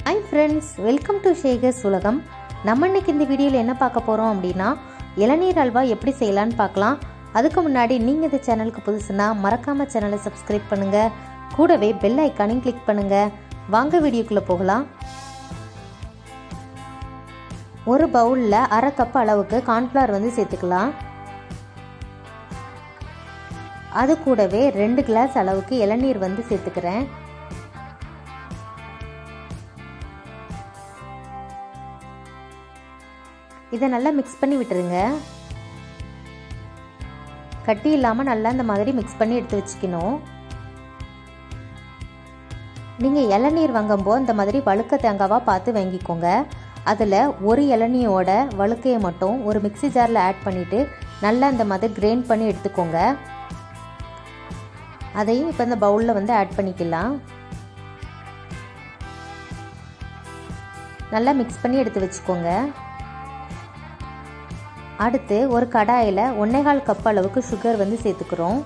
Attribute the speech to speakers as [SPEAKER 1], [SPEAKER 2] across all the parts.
[SPEAKER 1] hi friends welcome to ஷேகர்ஸ் உலகம் நம்ம இன்னைக்கு இந்த வீடியோவில் என்ன பார்க்க போகிறோம் அப்படின்னா இளநீர் அல்வா எப்படி செய்யலான்னு பார்க்கலாம் அதுக்கு முன்னாடி நீங்கள் இந்த சேனலுக்கு புதுசுனா மறக்காமல் சேனலை சப்ஸ்கிரைப் பண்ணுங்கள் கூடவே பெல் ஐக்கானையும் கிளிக் பண்ணுங்கள் வாங்க வீடியோக்குள்ளே போகலாம் ஒரு பவுலில் அரை கப் அளவுக்கு கார்ன்ஃப்ளவர் வந்து சேர்த்துக்கலாம் அது கூடவே ரெண்டு கிளாஸ் அளவுக்கு இளநீர் வந்து சேர்த்துக்கிறேன் இதை நல்லா மிக்ஸ் பண்ணி விட்டுருங்க கட்டி இல்லாமல் நல்லா இந்த மாதிரி மிக்ஸ் பண்ணி எடுத்து வச்சுக்கணும் நீங்கள் இளநீர் வாங்கும்போது இந்த மாதிரி வழுக்க தேங்காவாக பார்த்து வாங்கிக்கோங்க அதில் ஒரு இளநியோட வழுக்கையை மட்டும் ஒரு மிக்சி ஜாரில் ஆட் பண்ணிவிட்டு நல்லா இந்த மாதிரி கிரைண்ட் பண்ணி எடுத்துக்கோங்க அதையும் இப்போ இந்த பவுலில் வந்து ஆட் பண்ணிக்கலாம் நல்லா மிக்ஸ் பண்ணி எடுத்து வச்சுக்கோங்க அடுத்து ஒரு கடாயில் ஒன்னேகால் கப் அளவுக்கு சுகர் வந்து சேர்த்துக்கிறோம்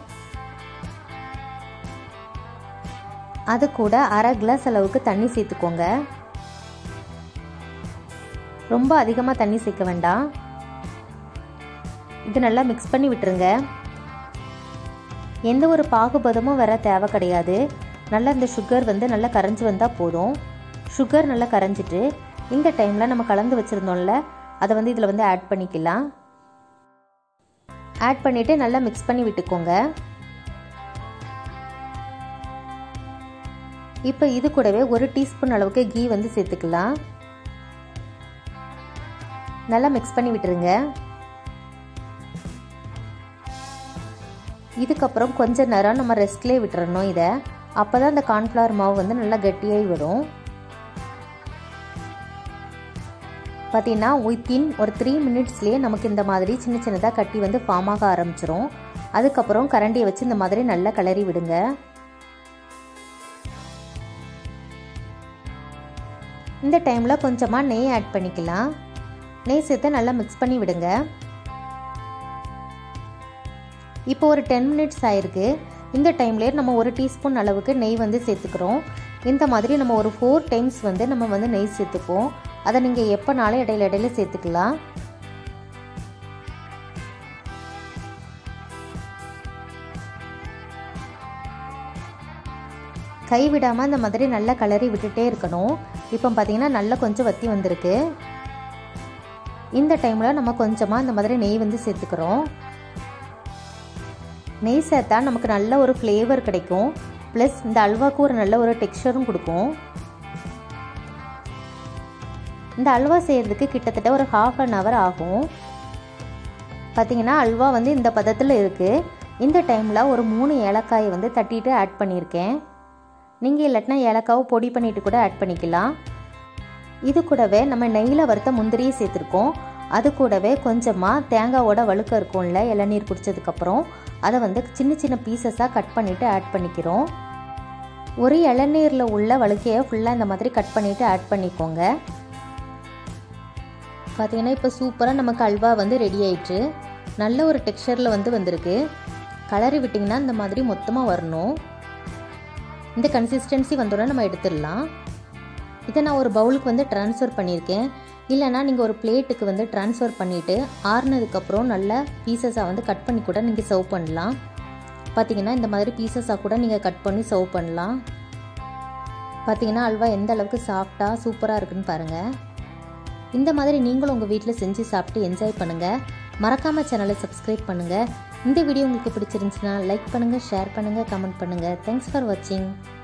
[SPEAKER 1] அது கூட அரை கிளாஸ் அளவுக்கு தண்ணி சேர்த்துக்கோங்க ரொம்ப அதிகமாக தண்ணி சேர்க்க வேண்டாம் இது நல்லா மிக்ஸ் பண்ணி விட்டுருங்க எந்த ஒரு பாகுபதமும் வர தேவை கிடையாது நல்லா இந்த சுகர் வந்து நல்லா கரைஞ்சி வந்தால் போதும் சுகர் நல்லா கரைஞ்சிட்டு இந்த டைமில் நம்ம கலந்து வச்சுருந்தோம்ல அதை வந்து இதில் வந்து ஆட் பண்ணிக்கலாம் ஆட் பண்ணிவிட்டு நல்லா மிக்ஸ் பண்ணி விட்டுக்கோங்க இப்போ இது கூடவே ஒரு டீஸ்பூன் அளவுக்கு கீ வந்து சேர்த்துக்கலாம் நல்லா மிக்ஸ் பண்ணி விட்டுருங்க இதுக்கப்புறம் கொஞ்ச நேரம் நம்ம ரெஸ்ட்லேயே விட்டுறணும் இதை அப்போ தான் இந்த கார்ன்ஃப்ளவர் மாவு வந்து நல்லா கட்டியாகி வரும் பார்த்தீங்கன்னா வித்தின் ஒரு த்ரீ மினிட்ஸ்லேயே நமக்கு இந்த மாதிரி சின்ன சின்னதாக கட்டி வந்து ஃபார்ம் ஆக ஆரம்பிச்சிரும் அதுக்கப்புறம் கரண்டியை வச்சு இந்த மாதிரி நல்லா கிளறி விடுங்க இந்த டைமில் கொஞ்சமாக நெய் ஆட் பண்ணிக்கலாம் நெய் சேர்த்து நல்லா மிக்ஸ் பண்ணி விடுங்க இப்போ ஒரு டென் மினிட்ஸ் ஆயிருக்கு இந்த டைம்லேயே நம்ம ஒரு டீஸ்பூன் அளவுக்கு நெய் வந்து சேர்த்துக்கிறோம் இந்த மாதிரி நம்ம ஒரு ஃபோர் டைம்ஸ் வந்து நம்ம வந்து நெய் சேர்த்துப்போம் அதை நீங்கள் எப்போனாலும் இடையில இடையில சேர்த்துக்கலாம் கை விடாமல் இந்த மாதிரி நல்லா கலரி விட்டுட்டே இருக்கணும் இப்போ பார்த்தீங்கன்னா நல்லா கொஞ்சம் வத்தி வந்திருக்கு இந்த டைமில் நம்ம கொஞ்சமாக இந்த மாதிரி நெய் வந்து சேர்த்துக்கிறோம் நெய் சேர்த்தா நமக்கு நல்ல ஒரு ஃப்ளேவர் கிடைக்கும் ப்ளஸ் இந்த அல்வாவுக்கு ஒரு நல்ல ஒரு டெக்ஸ்டரும் கொடுக்கும் இந்த அல்வா செய்கிறதுக்கு கிட்டத்தட்ட ஒரு ஹாஃப் அன் ஹவர் ஆகும் பார்த்தீங்கன்னா அல்வா வந்து இந்த பதத்தில் இருக்குது இந்த டைமில் ஒரு மூணு ஏலக்காயை வந்து தட்டிட்டு ஆட் பண்ணியிருக்கேன் நீங்கள் இல்லாட்டினா ஏலக்காவை பொடி பண்ணிட்டு கூட ஆட் பண்ணிக்கலாம் இது கூடவே நம்ம நெய்யில் வறுத்த முந்திரியை சேர்த்துருக்கோம் அது கூடவே கொஞ்சமாக தேங்காவோட வழுக்க இருக்கும்ல இளநீர் குடித்ததுக்கப்புறம் அதை வந்து சின்ன சின்ன பீசஸாக கட் பண்ணிவிட்டு ஆட் பண்ணிக்கிறோம் ஒரு இளநீரில் உள்ள வழுக்கையை ஃபுல்லாக இந்த மாதிரி கட் பண்ணிவிட்டு ஆட் பண்ணிக்கோங்க பார்த்தீங்கன்னா இப்போ சூப்பராக நமக்கு அல்வா வந்து ரெடி ஆயிடுச்சு நல்ல ஒரு டெக்ஸ்சரில் வந்து வந்திருக்கு கலரி விட்டிங்கன்னா இந்த மாதிரி மொத்தமாக வரணும் இந்த கன்சிஸ்டன்சி வந்தோடனே நம்ம எடுத்துடலாம் இதை நான் ஒரு பவுலுக்கு வந்து ட்ரான்ஸ்ஃபர் பண்ணியிருக்கேன் இல்லைனா நீங்கள் ஒரு பிளேட்டுக்கு வந்து ட்ரான்ஸ்ஃபர் பண்ணிவிட்டு ஆறுனதுக்கப்புறம் நல்ல பீசஸாக வந்து கட் பண்ணி கூட நீங்கள் சர்வ் பண்ணலாம் பார்த்தீங்கன்னா இந்த மாதிரி பீசஸாக கூட நீங்கள் கட் பண்ணி சர்வ் பண்ணலாம் பார்த்தீங்கன்னா அல்வா எந்த அளவுக்கு சாஃப்டாக சூப்பராக இருக்குன்னு பாருங்கள் இந்த மாதிரி நீங்களும் உங்கள் வீட்டில் செஞ்சு சாப்பிட்டு என்ஜாய் பண்ணுங்கள் மறக்காமல் சேனலை சப்ஸ்கிரைப் பண்ணுங்கள் இந்த வீடியோ உங்களுக்கு பிடிச்சிருந்துச்சுன்னா லைக் பண்ணுங்கள் ஷேர் பண்ணுங்கள் கமெண்ட் பண்ணுங்கள் தேங்க்ஸ் ஃபார் வாட்சிங்